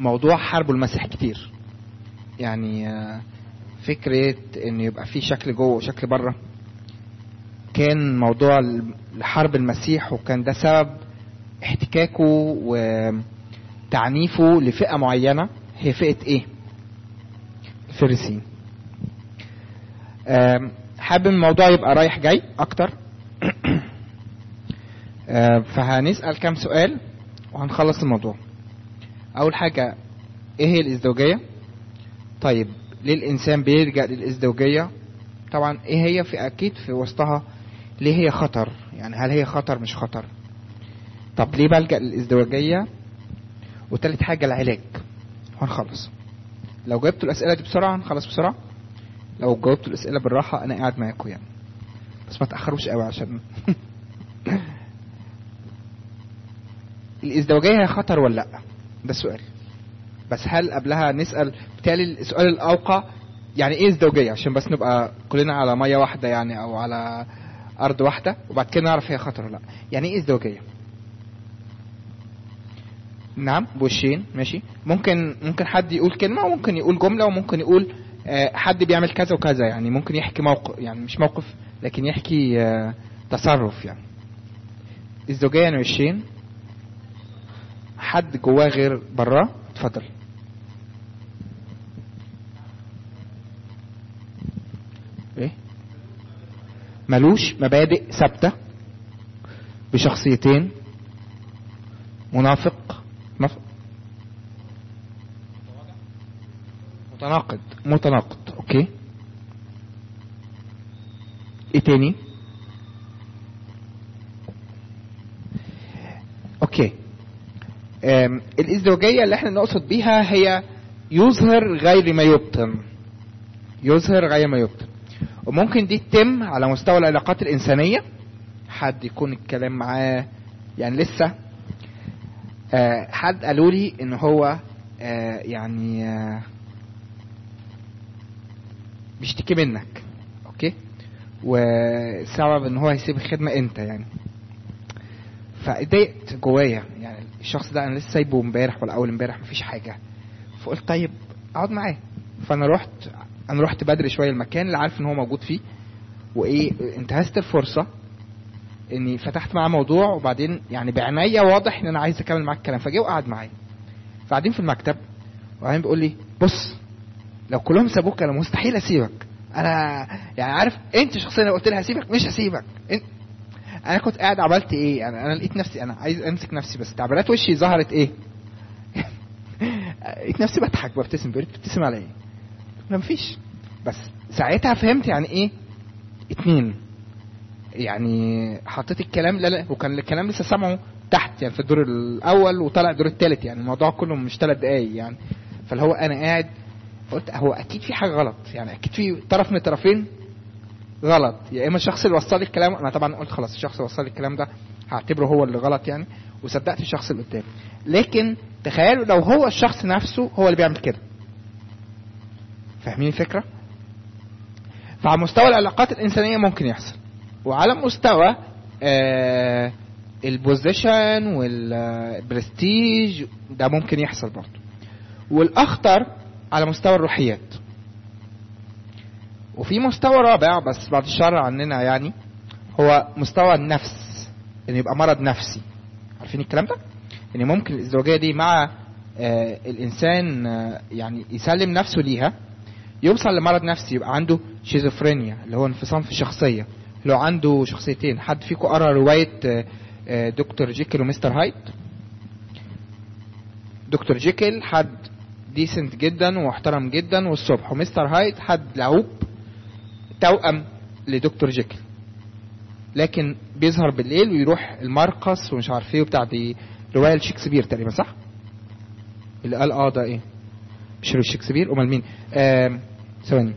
موضوع حرب المسيح كتير يعني آه، فكرة ان يبقى في شكل جوه وشكل بره كان موضوع حرب المسيح وكان ده سبب احتكاكه وتعنيفه لفئة معينة هي فئة ايه الفريسين آم، حابب الموضوع يبقى رايح جاي اكتر آم، فهنسأل كام سؤال وهنخلص الموضوع اول حاجة ايه هي الازدواجية طيب ليه الانسان بيلجأ للازدواجية طبعا ايه هي في اكيد في وسطها ليه هي خطر يعني هل هي خطر مش خطر طب ليه بلجأ للازدواجية وتالت حاجة العلاج هنخلص لو جاوبتوا الأسئلة دي بسرعة هنخلص بسرعة لو جاوبتوا الأسئلة بالراحة أنا قاعد معاكم يعني بس ما تأخروش قوي عشان الازدواجية هي خطر ولا لأ ده السؤال بس هل قبلها نسأل بالتالي السؤال الأوقع يعني ايه ازدواجية عشان بس نبقى كلنا على مية واحدة يعني أو على أرض واحدة وبعد كده نعرف هي خطر ولا لأ يعني ايه ازدواجية نعم بوشين ماشي ممكن ممكن حد يقول كلمة وممكن يقول جملة وممكن يقول آه، حد بيعمل كذا وكذا يعني ممكن يحكي موقف يعني مش موقف لكن يحكي آه، تصرف يعني الزوجية يعني وشين حد جواه غير براه اتفضل ايه ملوش مبادئ ثابتة بشخصيتين منافق مف... متناقض متناقض اوكي ايه تاني اوكي أم، الازدواجية اللي احنا نقصد بيها هي يظهر غير ما يبطن يظهر غير ما يبطن وممكن دي تتم على مستوى العلاقات الإنسانية حد يكون الكلام معاه يعني لسه آه، حد قالوا لي ان هو آه، يعني آه، بيشتكي منك اوكي وسبب ان هو هيسيب الخدمه انت يعني فاتضايقت جوايا يعني الشخص ده انا لسه سايبه امبارح ولا اول امبارح مفيش حاجه فقلت طيب اقعد معاه فانا رحت انا رحت بدري شويه المكان اللي عارف ان هو موجود فيه وايه انتهزت الفرصه اني فتحت معاه موضوع وبعدين يعني بعناية واضح ان انا عايز اكمل معاك الكلام فجه وقعد معايا فقاعدين في المكتب وبعدين بيقول لي بص لو كلهم سابوك انا مستحيل اسيبك انا يعني عارف انت شخصيا لو قلت لي هسيبك مش هسيبك انت انا كنت قاعد عملت ايه يعني انا لقيت نفسي انا عايز امسك نفسي بس تعبيرات وشي ظهرت ايه لقيت نفسي بضحك ببتسم بيقول لي بتبتسم على ايه لا مفيش بس ساعتها فهمت يعني ايه اتنين يعني حطيت الكلام لا لا وكان الكلام لسه سامعه تحت يعني في الدور الاول وطلع الدور الثالث يعني الموضوع كله مش ثلاث دقايق يعني فاللي هو انا قاعد قلت هو اكيد في حاجه غلط يعني اكيد في طرف من الطرفين غلط يا اما الشخص اللي وصل لي الكلام انا طبعا قلت خلاص الشخص اللي وصل لي الكلام ده هعتبره هو اللي غلط يعني وصدقت الشخص اللي قدامي لكن تخيلوا لو هو الشخص نفسه هو اللي بيعمل كده فاهمين الفكره فعلى مستوى العلاقات الانسانيه ممكن يحصل وعلى مستوى آه البوزيشن والبرستيج ده ممكن يحصل برضه والاخطر على مستوى الروحيات وفي مستوى رابع بس بعد الشر عننا يعني هو مستوى النفس ان يبقى مرض نفسي عارفين الكلام ده ان ممكن الازدواجيه دي مع آه الانسان آه يعني يسلم نفسه ليها يوصل لمرض نفسي يبقى عنده شيزوفرينيا اللي هو انفصام في الشخصيه لو عنده شخصيتين حد فيكم قرا روايه آه دكتور جيكل ومستر هايد دكتور جيكل حد ديسنت جدا ومحترم جدا والصبح ومستر هايد حد لعوب توأم لدكتور جيكل لكن بيظهر بالليل ويروح المرقص ومش عارف ايه وبتاع دي روايه لشكسبير تقريبا صح؟ اللي قال اه ده ايه؟ مش شكسبير امال مين؟ ثواني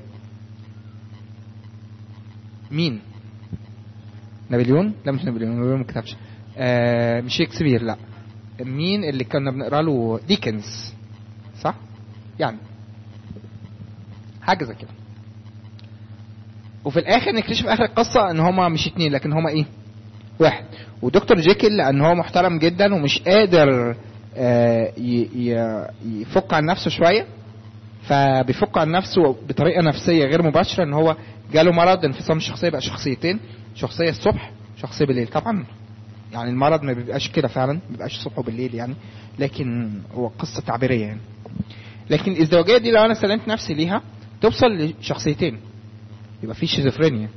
مين؟ نابليون؟ لا مش نابليون نابليون ما كتبش آه مش شكسبير لا مين اللي كنا بنقرا له ديكنز صح؟ يعني حاجه زي كده وفي الاخر نكتشف اخر القصه ان هما مش اتنين لكن هما ايه؟ واحد ودكتور جيكل لان هو محترم جدا ومش قادر آه، ي- ي- يفك عن نفسه شويه فبيفك عن نفسه بطريقه نفسيه غير مباشره ان هو جاله مرض انفصام الشخصيه بقى شخصيتين شخصيه الصبح شخصيه بالليل طبعا يعني المرض ما بيبقاش كده فعلا ما بيبقاش الصبح وبالليل يعني لكن هو قصه تعبيريه يعني لكن الازدواجيه دي لو انا سلمت نفسي ليها توصل لشخصيتين يبقى في شيزوفرينيا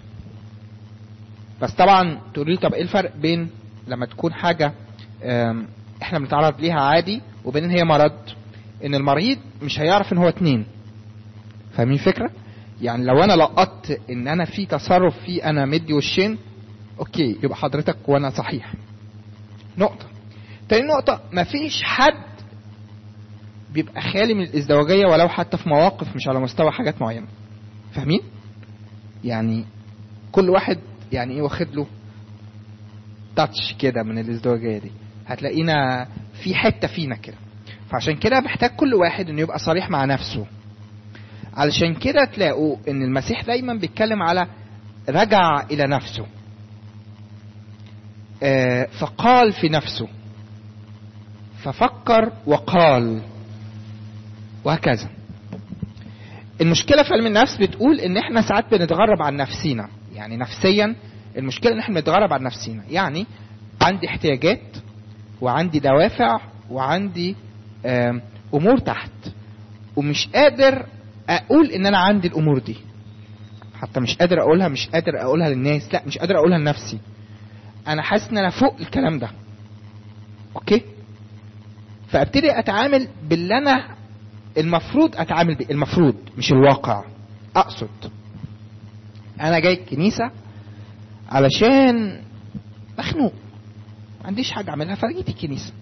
بس طبعا تقولي لي طب ايه الفرق بين لما تكون حاجه آم، احنا بنتعرض ليها عادي وبين ان هي مرض ان المريض مش هيعرف ان هو اتنين فاهمين الفكره يعني لو انا لقطت ان انا في تصرف فيه انا مدي وشين اوكي يبقى حضرتك وانا صحيح نقطه تاني نقطه مفيش حد بيبقى خالي من الازدواجيه ولو حتى في مواقف مش على مستوى حاجات معينه فاهمين يعني كل واحد يعني ايه واخد له تاتش كده من الازدواجيه دي هتلاقينا في حته فينا كده فعشان كده محتاج كل واحد انه يبقى صريح مع نفسه علشان كده تلاقوا ان المسيح دايما بيتكلم على رجع الى نفسه آه، فقال في نفسه ففكر وقال وهكذا المشكله في علم النفس بتقول ان احنا ساعات بنتغرب عن نفسينا يعني نفسيا المشكله ان احنا بنتغرب عن نفسينا يعني عندي احتياجات وعندي دوافع وعندي آم، امور تحت ومش قادر اقول ان انا عندي الامور دي حتى مش قادر اقولها مش قادر اقولها للناس لا مش قادر اقولها لنفسي انا حاسس ان انا فوق الكلام ده اوكي فابتدي اتعامل باللي انا المفروض اتعامل بيه المفروض مش الواقع اقصد انا جاي الكنيسه علشان مخنوق ما عنديش حاجه اعملها فجيت الكنيسه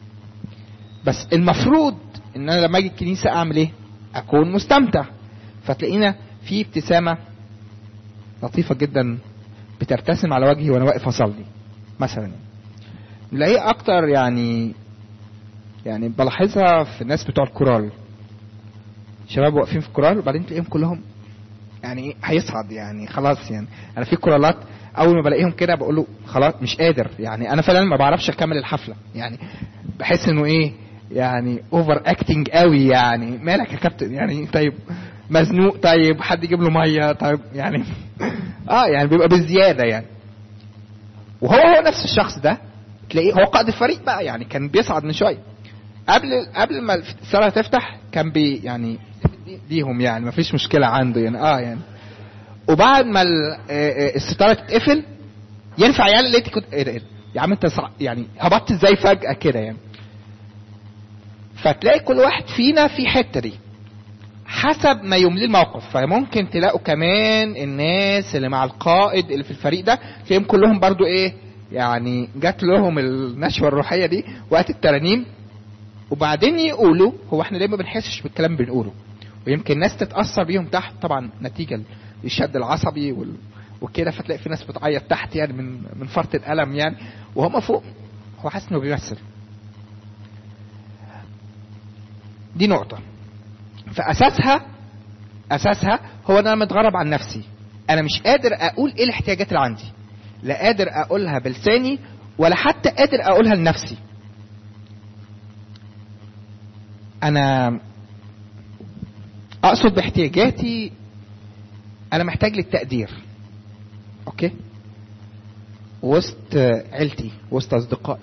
بس المفروض ان انا لما اجي الكنيسه اعمل ايه اكون مستمتع فتلاقينا في ابتسامه لطيفه جدا بترتسم على وجهي وانا واقف اصلي مثلا نلاقيه اكتر يعني يعني بلاحظها في الناس بتوع الكورال شباب واقفين في الكورال وبعدين تلاقيهم كلهم يعني ايه هيصعد يعني خلاص يعني انا في كورالات اول ما بلاقيهم كده بقول له خلاص مش قادر يعني انا فعلا ما بعرفش اكمل الحفله يعني بحس انه ايه يعني اوفر اكتنج قوي يعني مالك يا كابتن يعني طيب مزنوق طيب حد يجيب له ميه طيب يعني اه يعني بيبقى بالزياده يعني وهو هو نفس الشخص ده تلاقيه هو قائد الفريق بقى يعني كان بيصعد من شويه قبل قبل ما الصلاه تفتح كان بي يعني ليهم يعني ما فيش مشكله عنده يعني اه يعني وبعد ما ال- آه، آه، الستاره تتقفل ينفع يعني لقيتي كنت ايه ده ايه ده؟ يا عم انت صع... يعني هبطت ازاي فجاه كده يعني فتلاقي كل واحد فينا في حته دي حسب ما يمليه الموقف فممكن تلاقوا كمان الناس اللي مع القائد اللي في الفريق ده تلاقيهم كلهم برضو ايه يعني جات لهم النشوه الروحيه دي وقت الترانيم وبعدين يقولوا هو احنا ليه ما بنحسش بالكلام اللي بنقوله ويمكن الناس تتاثر بيهم تحت طبعا نتيجه الشد العصبي وال... وكده فتلاقي في ناس بتعيط تحت يعني من من فرط الالم يعني وهم فوق هو حاسس انه بيمثل دي نقطه فاساسها اساسها هو ان انا متغرب عن نفسي انا مش قادر اقول ايه الاحتياجات اللي عندي لا قادر اقولها بلساني ولا حتى قادر اقولها لنفسي انا اقصد باحتياجاتي انا محتاج للتقدير اوكي وسط عيلتي وسط اصدقائي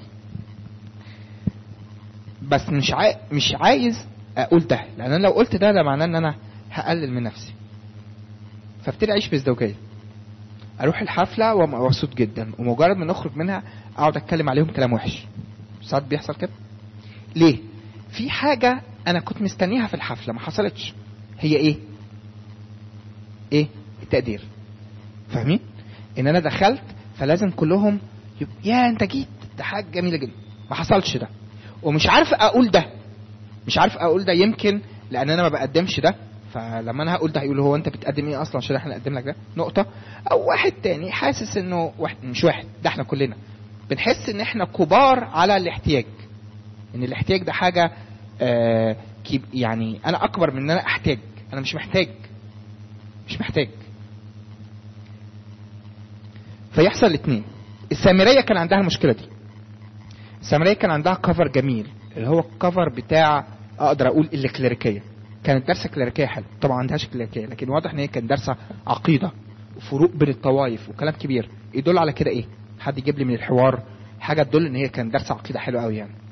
بس مش عاي... مش عايز اقول ده لان انا لو قلت ده ده معناه ان انا هقلل من نفسي فابتدي اعيش بازدواجيه اروح الحفله وابقى مبسوط جدا ومجرد ما نخرج منها اقعد اتكلم عليهم كلام وحش ساعات بيحصل كده ليه في حاجه انا كنت مستنيها في الحفله ما حصلتش هي ايه ايه التقدير فاهمين ان انا دخلت فلازم كلهم يب... يا انت جيت ده حاجه جميله جدا ما حصلش ده ومش عارف اقول ده مش عارف اقول ده يمكن لان انا ما بقدمش ده فلما انا هقول ده هيقول هو انت بتقدم ايه اصلا عشان احنا نقدم لك ده نقطه او واحد تاني حاسس انه واحد مش واحد ده احنا كلنا بنحس ان احنا كبار على الاحتياج ان الاحتياج ده حاجه آه كيب- يعني انا اكبر من ان انا احتاج انا مش محتاج مش محتاج فيحصل الاثنين السامريه كان عندها المشكله دي السامريه كان عندها كفر جميل اللي هو الكفر بتاع اقدر اقول الكليريكيه كانت دارسه كليريكيه حلو طبعا ما عندهاش كليريكيه لكن واضح ان هي كانت دارسه عقيده وفروق بين الطوائف وكلام كبير يدل على كده ايه حد يجيب لي من الحوار حاجه تدل ان هي كانت دارسه عقيده حلوه قوي يعني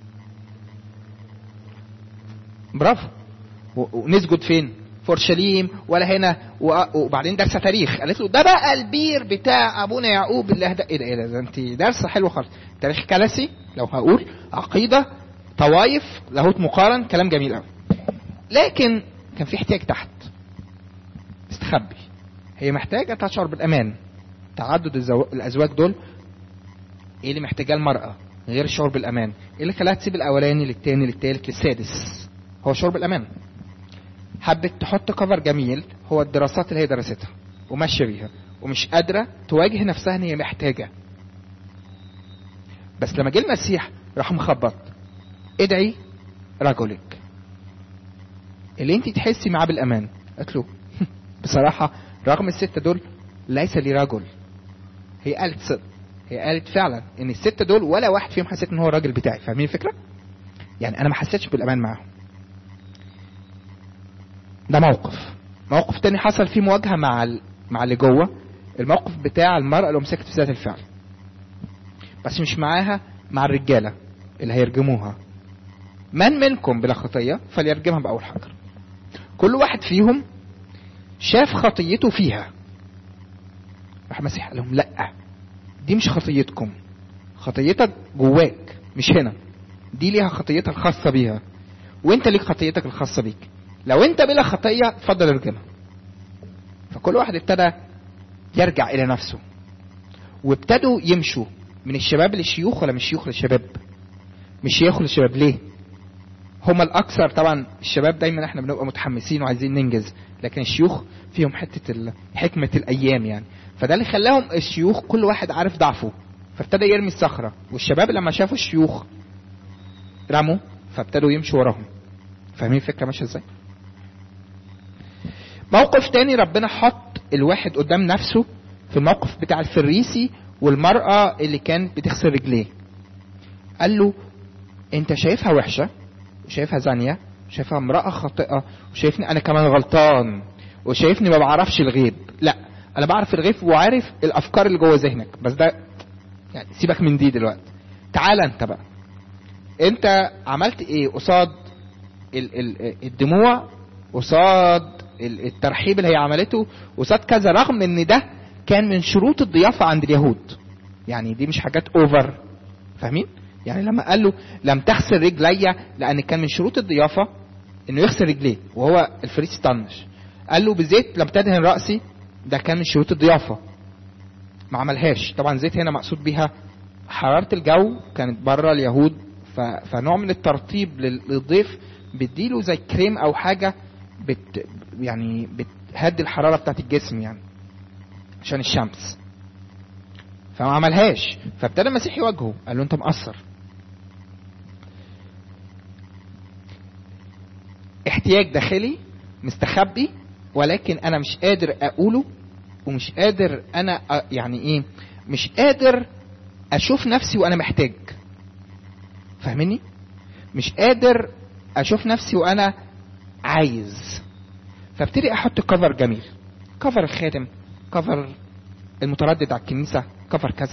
برافو و- ونسجد فين في اورشليم ولا هنا و- وبعدين دارسه تاريخ قالت له ده بقى البير بتاع ابونا يعقوب اللي هدا ايه ده ايه ده, ده انت دارسه حلوه خالص تاريخ كلاسي لو هقول عقيده طوايف لاهوت مقارن كلام جميل قوي لكن كان في احتياج تحت استخبي هي محتاجه تشعر بالامان تعدد الزو... الازواج دول ايه اللي محتاجاه المراه غير الشعور بالامان ايه اللي خلاها تسيب الاولاني للتاني للتالت للسادس هو شعور بالامان حبت تحط كفر جميل هو الدراسات اللي هي درستها وماشيه بيها ومش قادره تواجه نفسها ان هي محتاجه بس لما جه المسيح راح مخبط ادعي رجلك اللي انت تحسي معاه بالامان قالت له بصراحه رغم الستة دول ليس لي رجل هي قالت صدق هي قالت فعلا ان الستة دول ولا واحد فيهم حسيت ان هو الراجل بتاعي فاهمين الفكره يعني انا ما حسيتش بالامان معاهم ده موقف موقف تاني حصل فيه مواجهه مع ال... مع اللي جوه الموقف بتاع المراه اللي مسكت في ذات الفعل بس مش معاها مع الرجاله اللي هيرجموها من منكم بلا خطيه فليرجمها باول حجر كل واحد فيهم شاف خطيته فيها راح المسيح قال لهم لا دي مش خطيتكم خطيتك جواك مش هنا دي ليها خطيتها الخاصة بيها وانت ليك خطيتك الخاصة بيك لو انت بلا خطية اتفضل ارجمها فكل واحد ابتدى يرجع الى نفسه وابتدوا يمشوا من الشباب للشيوخ ولا من الشيوخ للشباب مش شيوخ للشباب ليه هما الاكثر طبعا الشباب دايما احنا بنبقى متحمسين وعايزين ننجز لكن الشيوخ فيهم حته ال- حكمه الايام يعني فده اللي خلاهم الشيوخ كل واحد عارف ضعفه فابتدى يرمي الصخره والشباب لما شافوا الشيوخ رموا فابتدوا يمشوا وراهم فاهمين الفكره ماشيه ازاي موقف تاني ربنا حط الواحد قدام نفسه في الموقف بتاع الفريسي والمرأة اللي كانت بتغسل رجليه قال له انت شايفها وحشة وشايفها زانية وشايفها امرأة خاطئة وشايفني انا كمان غلطان وشايفني ما بعرفش الغيب لا انا بعرف الغيب وعارف الافكار اللي جوه ذهنك بس ده يعني سيبك من دي دلوقتي تعال انت بقى انت عملت ايه قصاد ال- ال- الدموع قصاد ال- الترحيب اللي هي عملته قصاد كذا رغم ان ده كان من شروط الضيافة عند اليهود يعني دي مش حاجات اوفر فاهمين يعني لما قال له لم تغسل رجلي لان كان من شروط الضيافة انه يغسل رجليه وهو الفريسي طنش قال له بزيت لم تدهن رأسي ده كان من شروط الضيافة ما عملهاش طبعا زيت هنا مقصود بيها حرارة الجو كانت بره اليهود ف... فنوع من الترطيب لل- للضيف بتديله زي كريم او حاجة بت... يعني بتهدي الحرارة بتاعت الجسم يعني عشان الشمس فما عملهاش فابتدى المسيح يواجهه قال له انت مقصر احتياج داخلي مستخبي ولكن انا مش قادر اقوله ومش قادر انا أ- يعني ايه مش قادر اشوف نفسي وانا محتاج فاهمني مش قادر اشوف نفسي وانا عايز فابتدي احط كفر جميل كفر الخادم كفر المتردد على الكنيسه كفر كذا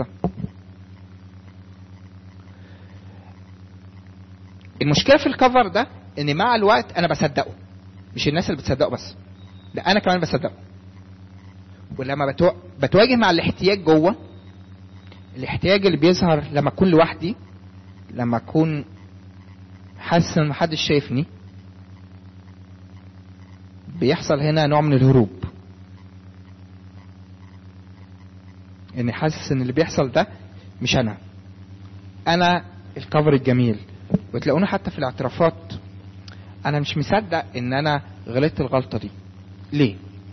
المشكله في الكفر ده ان مع الوقت انا بصدقه مش الناس اللي بتصدقه بس ده انا كمان بصدقه ولما بتو... بتواجه مع الاحتياج جوه الاحتياج اللي بيظهر لما اكون لوحدي لما اكون حاسس ان محدش شايفني بيحصل هنا نوع من الهروب اني حاسس ان اللي بيحصل ده مش انا انا الكفر الجميل وتلاقونا حتى في الاعترافات انا مش مصدق ان انا غلطت الغلطه دي ليه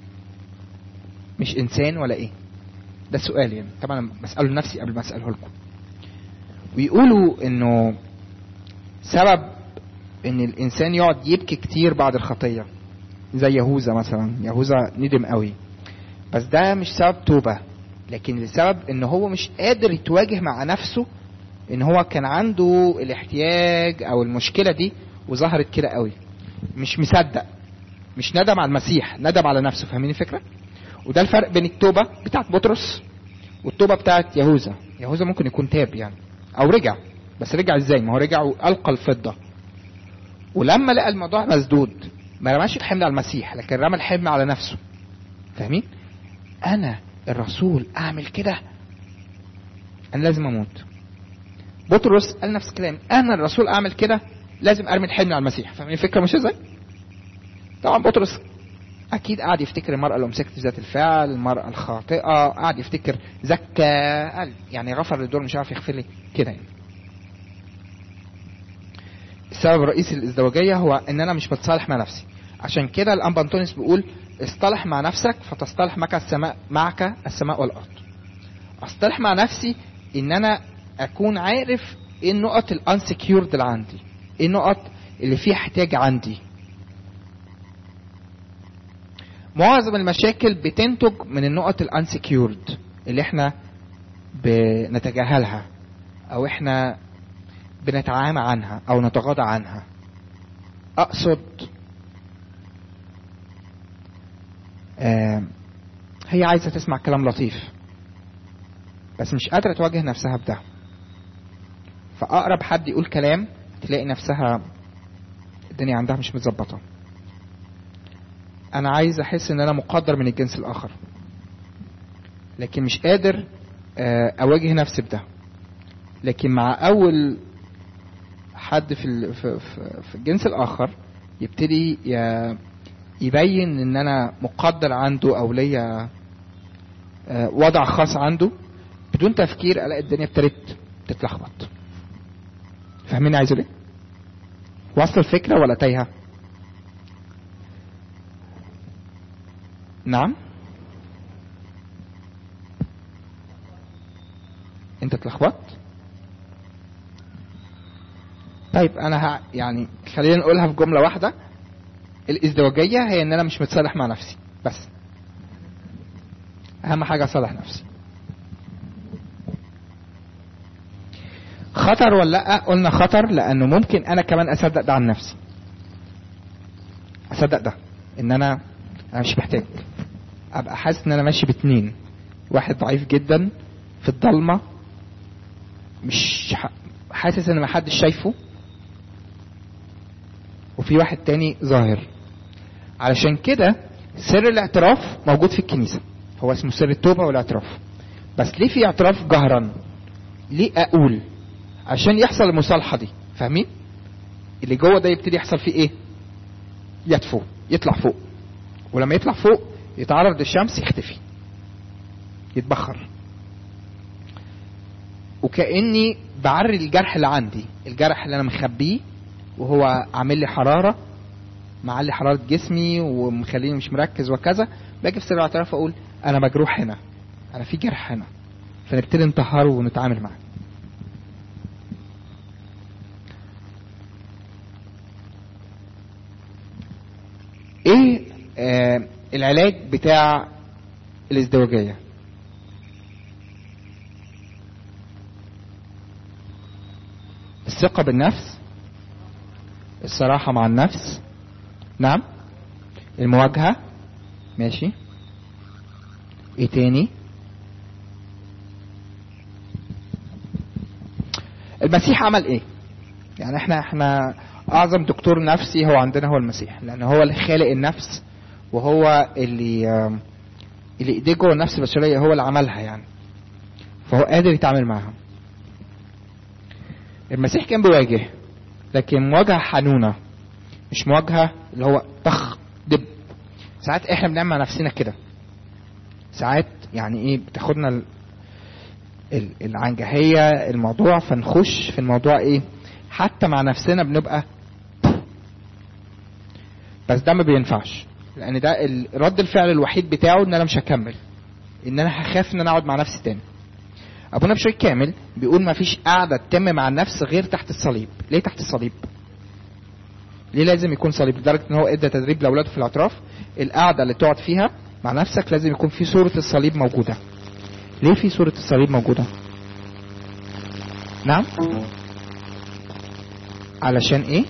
مش انسان ولا ايه ده السؤال يعني طبعا بساله لنفسي قبل ما اساله لكم ويقولوا انه سبب ان الانسان يقعد يبكي كتير بعد الخطيه زي يهوذا مثلا يهوذا ندم قوي بس ده مش سبب توبه لكن لسبب ان هو مش قادر يتواجه مع نفسه ان هو كان عنده الاحتياج او المشكله دي وظهرت كده قوي مش مصدق مش ندم على المسيح ندم على نفسه فاهمين الفكره وده الفرق بين التوبه بتاعت بطرس والتوبه بتاعت يهوذا يهوذا ممكن يكون تاب يعني او رجع بس رجع ازاي ما هو رجع والقى الفضه ولما لقى الموضوع مسدود ما رماش الحمل على المسيح لكن رمى الحمل على نفسه فاهمين انا الرسول اعمل كده انا لازم اموت بطرس قال نفس الكلام انا الرسول اعمل كده لازم ارمي الحمل على المسيح فاهمين الفكره مش ازاي طبعا بطرس اكيد قعد يفتكر المراه اللي مسكت ذات الفعل المراه الخاطئه قعد يفتكر زكى قال يعني غفر للدور مش عارف يغفر لي كده يعني السبب الرئيسي للازدواجيه هو ان انا مش بتصالح مع نفسي عشان كده الانبا انطونيوس بيقول اصطلح مع نفسك فتصطلح معك السماء معك السماء والارض اصطلح مع نفسي ان انا اكون عارف ايه النقط الانسكيورد اللي عندي ايه النقط اللي فيها احتياج عندي معظم المشاكل بتنتج من النقط الانسكيورد اللي احنا بنتجاهلها او احنا بنتعامى عنها او نتغاضى عنها اقصد آه هي عايزه تسمع كلام لطيف بس مش قادره تواجه نفسها بده فاقرب حد يقول كلام تلاقي نفسها الدنيا عندها مش متظبطه انا عايز احس ان انا مقدر من الجنس الاخر لكن مش قادر آه اواجه نفسي بده لكن مع اول حد في ال- في في- في الجنس الاخر يبتدي ي- يبين ان انا مقدر عنده او ليا آه، وضع خاص عنده بدون تفكير الاقي الدنيا ابتدت تتلخبط فاهمين عايز ايه واصل الفكره ولا تايهه نعم انت اتلخبطت طيب انا ه... يعني خلينا نقولها في جمله واحده الازدواجيه هي ان انا مش متصالح مع نفسي بس اهم حاجه اصالح نفسي خطر ولا لا قلنا خطر لانه ممكن انا كمان اصدق ده عن نفسي اصدق ده ان انا انا مش محتاج ابقى حاسس ان انا ماشي باتنين واحد ضعيف جدا في الضلمه مش ح- حاسس ان محدش شايفه وفي واحد تاني ظاهر علشان كده سر الاعتراف موجود في الكنيسه هو اسمه سر التوبه والاعتراف بس ليه في اعتراف جهرا ليه اقول عشان يحصل المصالحه دي فاهمين اللي جوه ده يبتدي يحصل فيه ايه يدفو يطلع فوق ولما يطلع فوق يتعرض للشمس يختفي يتبخر وكاني بعري الجرح اللي عندي الجرح اللي انا مخبيه وهو عامل لي حراره معلي حراره جسمي ومخليني مش مركز وكذا باجي في سر الاعتراف اقول انا مجروح هنا انا في جرح هنا فنبتدي نطهره ونتعامل معاه ايه آه العلاج بتاع الازدواجيه الثقه بالنفس الصراحه مع النفس نعم المواجهه ماشي ايه تاني المسيح عمل ايه يعني احنا احنا اعظم دكتور نفسي هو عندنا هو المسيح لان هو اللي خالق النفس وهو اللي آم، اللي ايديه جوه النفس البشريه هو اللي عملها يعني فهو قادر يتعامل معاها المسيح كان بيواجه لكن مواجهه حنونه مش مواجهه اللي هو طخ دب ساعات احنا بنعمل مع نفسنا كده ساعات يعني ايه بتاخدنا ال- ال- العنجهيه الموضوع فنخش في الموضوع ايه حتى مع نفسنا بنبقى بس ده ما بينفعش لان ده ال- رد الفعل الوحيد بتاعه ان انا مش هكمل ان انا هخاف ان انا اقعد مع نفسي تاني ابونا بشوي كامل بيقول ما فيش قعده تتم مع النفس غير تحت الصليب ليه تحت الصليب ليه لازم يكون صليب لدرجه ان هو ادى تدريب لاولاده في الاعتراف القعده اللي تقعد فيها مع نفسك لازم يكون في صوره الصليب موجوده ليه في صوره الصليب موجوده نعم علشان ايه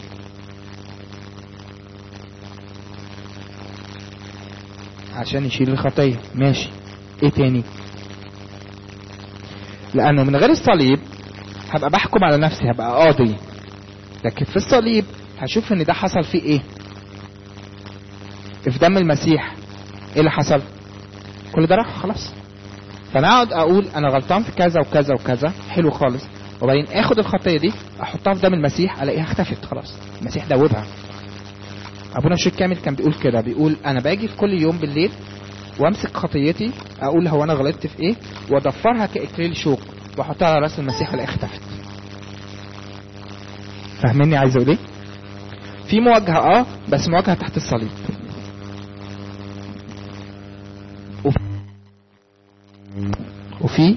عشان يشيل الخطية ماشي ايه تاني لانه من غير الصليب هبقى بحكم على نفسي هبقى قاضي لكن في الصليب هشوف ان ده حصل فيه ايه في دم المسيح ايه اللي حصل كل ده راح خلاص فانا اقعد اقول انا غلطان في كذا وكذا وكذا حلو خالص وبعدين اخد الخطيه دي احطها في دم المسيح الاقيها اختفت خلاص المسيح دوبها ابونا الشيخ كامل كان بيقول كده بيقول انا باجي في كل يوم بالليل وامسك خطيتي اقول هو انا غلطت في ايه واضفرها كاكليل شوك واحطها على راس المسيح الاقيها اختفت فاهميني عايز اقول ايه في مواجهه اه بس مواجهه تحت الصليب وف- وفي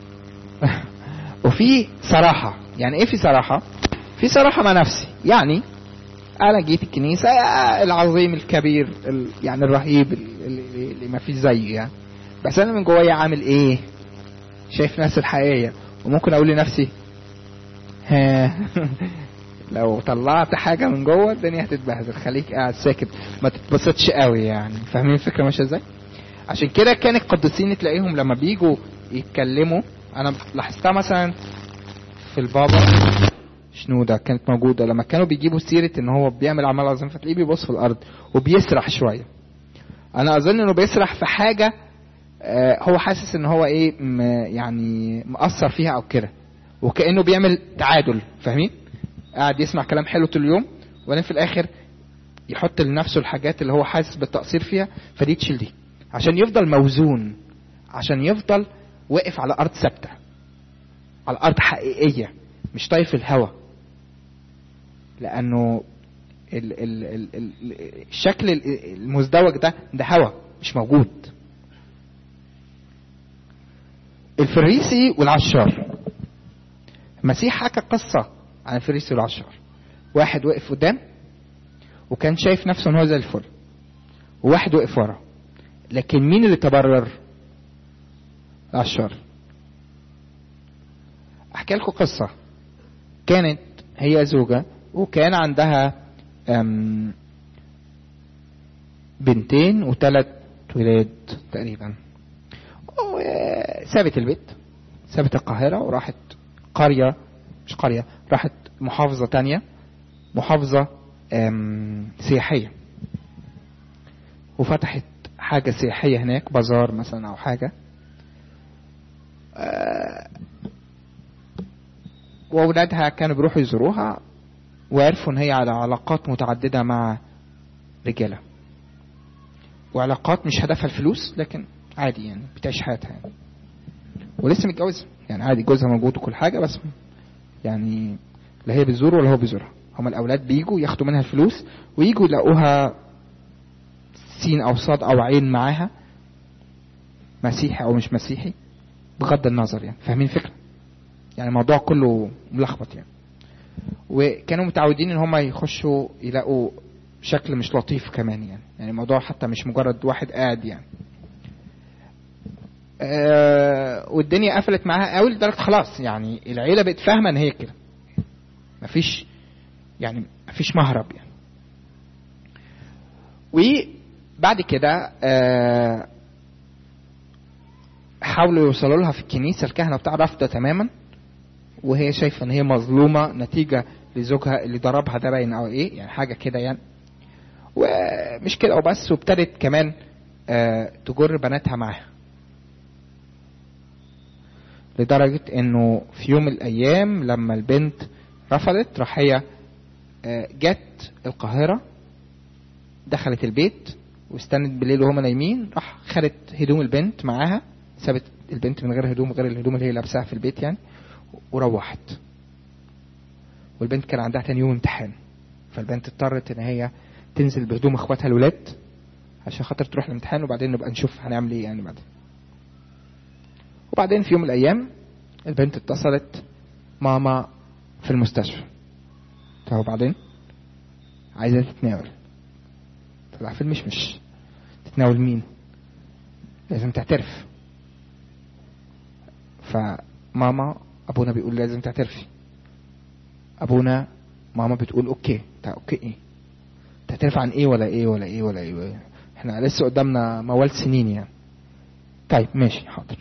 وفي صراحة يعني ايه في صراحة في صراحة مع نفسي يعني انا جيت الكنيسة آه، العظيم الكبير ال- يعني الرهيب ال- اللي, اللي ما فيش زيه يعني بس انا من جوايا عامل ايه شايف نفسي الحقيقية وممكن اقول لنفسي ها لو طلعت حاجة من جوه الدنيا هتتبهدل خليك قاعد ساكت ما تتبسطش قوي يعني فاهمين الفكرة ماشية ازاي عشان كده كان القديسين تلاقيهم لما بيجوا يتكلموا انا لاحظتها مثلا في البابا شنودة كانت موجودة لما كانوا بيجيبوا سيرة ان هو بيعمل اعمال عظيمة فتلاقيه بيبص في الارض وبيسرح شوية انا اظن انه بيسرح في حاجة آه، هو حاسس ان هو ايه م- يعني مأثر فيها او كده وكأنه بيعمل تعادل فاهمين قاعد يسمع كلام حلو طول اليوم وبعدين في الاخر يحط لنفسه الحاجات اللي هو حاسس بالتقصير فيها فدي تشيل دي عشان يفضل موزون عشان يفضل واقف على ارض ثابته على ارض حقيقيه مش طايف الهوا لانه ال ال ال ال الشكل ال- المزدوج ده ده هوا مش موجود الفريسي والعشار المسيح حكى قصة عن الفريسي والعشار واحد وقف قدام وكان شايف نفسه ان هو زي الفل وواحد وقف ورا لكن مين اللي تبرر العشار احكي لكم قصة كانت هي زوجة وكان عندها أم، بنتين وثلاث ولاد تقريبا سابت البيت سابت القاهرة وراحت قرية مش قرية راحت محافظة تانية محافظة أم، سياحية وفتحت حاجة سياحية هناك بازار مثلا أو حاجة آه، وأولادها كانوا بيروحوا يزوروها وعرفوا إن هي على علاقات متعددة مع رجالة وعلاقات مش هدفها الفلوس لكن عادي يعني بتعيش حياتها يعني ولسه متجوزة يعني عادي جوزها موجود وكل حاجة بس يعني لا هي بتزوره ولا هو بيزورها هما الأولاد بيجوا ياخدوا منها الفلوس ويجوا يلاقوها سين أو صاد أو عين معاها مسيحي أو مش مسيحي بغض النظر يعني فاهمين الفكرة يعني الموضوع كله ملخبط يعني وكانوا متعودين ان هم يخشوا يلاقوا شكل مش لطيف كمان يعني يعني الموضوع حتى مش مجرد واحد قاعد يعني آه والدنيا قفلت معاها قوي لدرجه خلاص يعني العيله بقت فاهمه ان هي كده مفيش يعني مفيش مهرب يعني وبعد كده آه حاولوا يوصلوا لها في الكنيسه الكهنه بتاع رافضه تماما وهي شايفه ان هي مظلومه نتيجه لزوجها اللي ضربها ده باين او ايه يعني حاجه كده يعني ومش كده وبس وابتدت كمان آه تجر بناتها معاها لدرجة انه في يوم من الايام لما البنت رفضت راح هي آه جت القاهرة دخلت البيت واستنت بالليل وهما نايمين راح خدت هدوم البنت معاها سابت البنت من غير هدوم غير الهدوم اللي هي لابساها في البيت يعني وروحت والبنت كان عندها تاني يوم امتحان فالبنت اضطرت ان هي تنزل بهدوم اخواتها الولاد عشان خاطر تروح الامتحان وبعدين نبقى نشوف هنعمل ايه يعني بعدين وبعدين في يوم من الايام البنت اتصلت ماما في المستشفى طب وبعدين عايزه تتناول طلع في المشمش تتناول مين لازم تعترف فماما ابونا بيقول لازم تعترفي ابونا ماما بتقول اوكي تا اوكي ايه تعترف عن ايه ولا ايه ولا ايه ولا ايه, ولا إيه؟ احنا لسه قدامنا موال سنين يعني طيب ماشي حاضر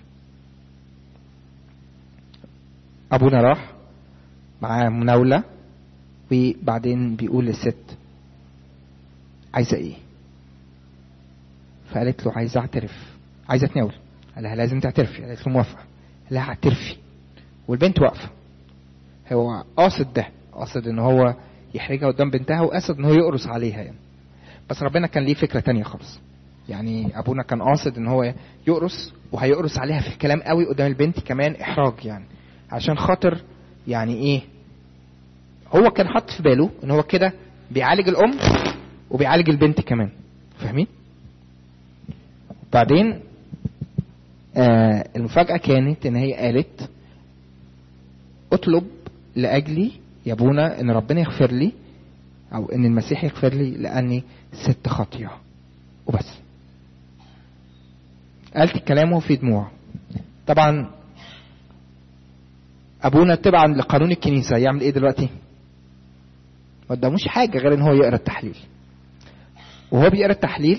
ابونا راح معاه مناولة وبعدين بيقول للست عايزة ايه فقالت له عايزة اعترف عايزة تناول قال لها لازم تعترفي قالت له موافقة قال لها اعترفي والبنت واقفة هو قاصد ده قاصد ان هو يحرجها قدام بنتها وقاصد ان هو يقرص عليها يعني بس ربنا كان ليه فكرة تانية خالص يعني ابونا كان قاصد ان هو يقرص وهيقرص عليها في الكلام قوي قدام البنت كمان احراج يعني عشان خاطر يعني ايه هو كان حاطط في باله ان هو كده بيعالج الام وبيعالج البنت كمان فاهمين بعدين آه المفاجأة كانت ان هي قالت اطلب لاجلي يا ابونا ان ربنا يغفر لي او ان المسيح يغفر لي لاني ست خاطيه وبس قالت الكلام وهو في دموع طبعا ابونا تبعا لقانون الكنيسه يعمل ايه دلوقتي ما قداموش حاجه غير ان هو يقرا التحليل وهو بيقرا التحليل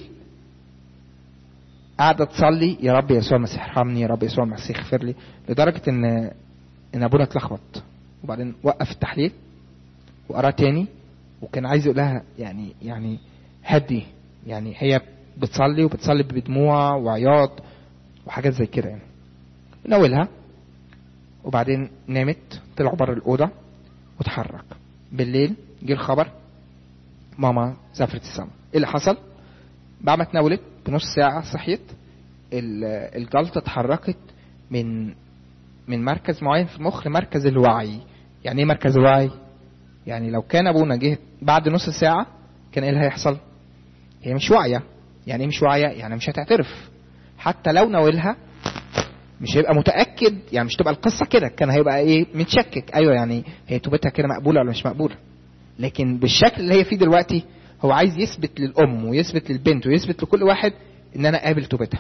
قاعدة تصلي يا رب يسوع المسيح ارحمني يا رب يسوع المسيح اغفر لي لدرجة ان ان ابونا اتلخبط وبعدين وقف التحليل وقرا تاني وكان عايز يقول لها يعني يعني هدي يعني هي بتصلي وبتصلي بدموع وعياط وحاجات زي كده يعني ناولها وبعدين نامت طلعوا بره الأوضة وتحرك بالليل جه الخبر ماما سافرت السما ايه اللي حصل بعد ما اتناولت بنص ساعة صحيت الجلطة اتحركت من من مركز معين في المخ لمركز الوعي يعني ايه مركز الوعي يعني لو كان ابونا جه بعد نص ساعة كان ايه اللي هيحصل هي مش واعية يعني ايه مش واعية يعني مش هتعترف حتى لو ناولها مش هيبقى متأكد يعني مش تبقى القصة كده كان هيبقى ايه متشكك ايوه يعني هي توبتها كده مقبولة ولا مش مقبولة لكن بالشكل اللي هي فيه دلوقتي هو عايز يثبت للأم ويثبت للبنت ويثبت لكل واحد ان انا قابل توبتها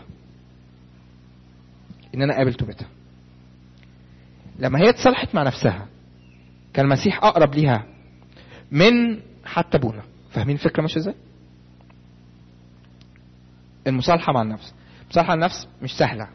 ان انا قابل توبتها لما هي اتصالحت مع نفسها كان المسيح اقرب ليها من حتى ابونا فاهمين الفكره ماشيه ازاي المصالحه مع النفس المصالحه مع النفس مش سهله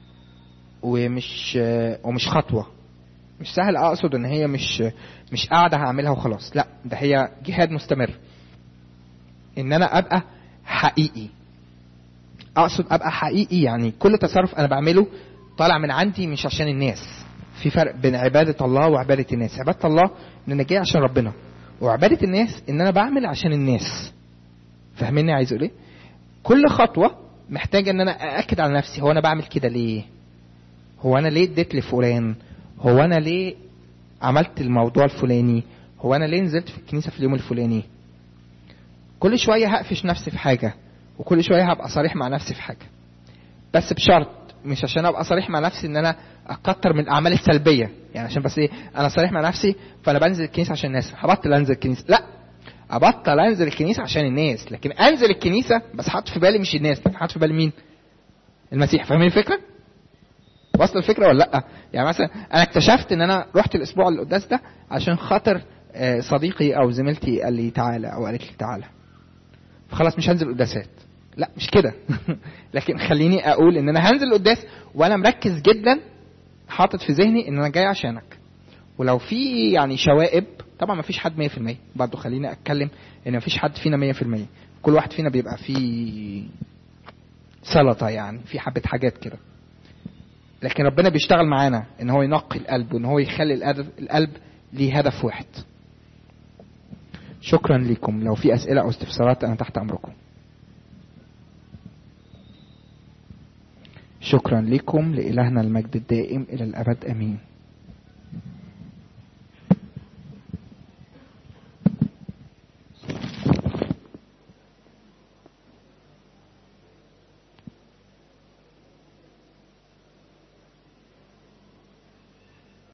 ومش ومش خطوه مش سهل اقصد ان هي مش مش قاعده هعملها وخلاص لا ده هي جهاد مستمر ان انا ابقى حقيقي اقصد ابقى حقيقي يعني كل تصرف انا بعمله طالع من عندي مش عشان الناس في فرق بين عبادة الله وعبادة الناس عبادة الله ان انا جاي عشان ربنا وعبادة الناس ان انا بعمل عشان الناس فاهميني عايز اقول ايه كل خطوة محتاجة ان انا ااكد على نفسي هو انا بعمل كده ليه هو انا ليه اديت لفلان هو انا ليه عملت الموضوع الفلاني هو انا ليه نزلت في الكنيسة في اليوم الفلاني كل شوية هقفش نفسي في حاجة وكل شوية هبقى صريح مع نفسي في حاجة بس بشرط مش عشان ابقى صريح مع نفسي ان انا اكتر من الاعمال السلبيه يعني عشان بس ايه انا صريح مع نفسي فانا بنزل الكنيسه عشان الناس هبطل انزل الكنيسه لا ابطل انزل الكنيسه عشان الناس لكن انزل الكنيسه بس حاطط في بالي مش الناس لكن حاطط في بالي مين المسيح فاهمين الفكره وصل الفكره ولا لا يعني مثلا انا اكتشفت ان انا رحت الاسبوع القداس ده عشان خاطر صديقي او زميلتي قال لي تعالى او قالت لي تعالى فخلاص مش هنزل قداسات لا مش كده لكن خليني اقول ان انا هنزل قداس وانا مركز جدا حاطط في ذهني ان انا جاي عشانك ولو في يعني شوائب طبعا ما فيش حد 100% برضه خليني اتكلم ان ما فيش حد فينا 100% كل واحد فينا بيبقى فيه سلطه يعني في حبه حاجات كده لكن ربنا بيشتغل معانا ان هو ينقي القلب وان هو يخلي القلب ليه هدف واحد شكرا لكم لو في اسئله او استفسارات انا تحت امركم شكرا لكم لإلهنا المجد الدائم إلى الأبد أمين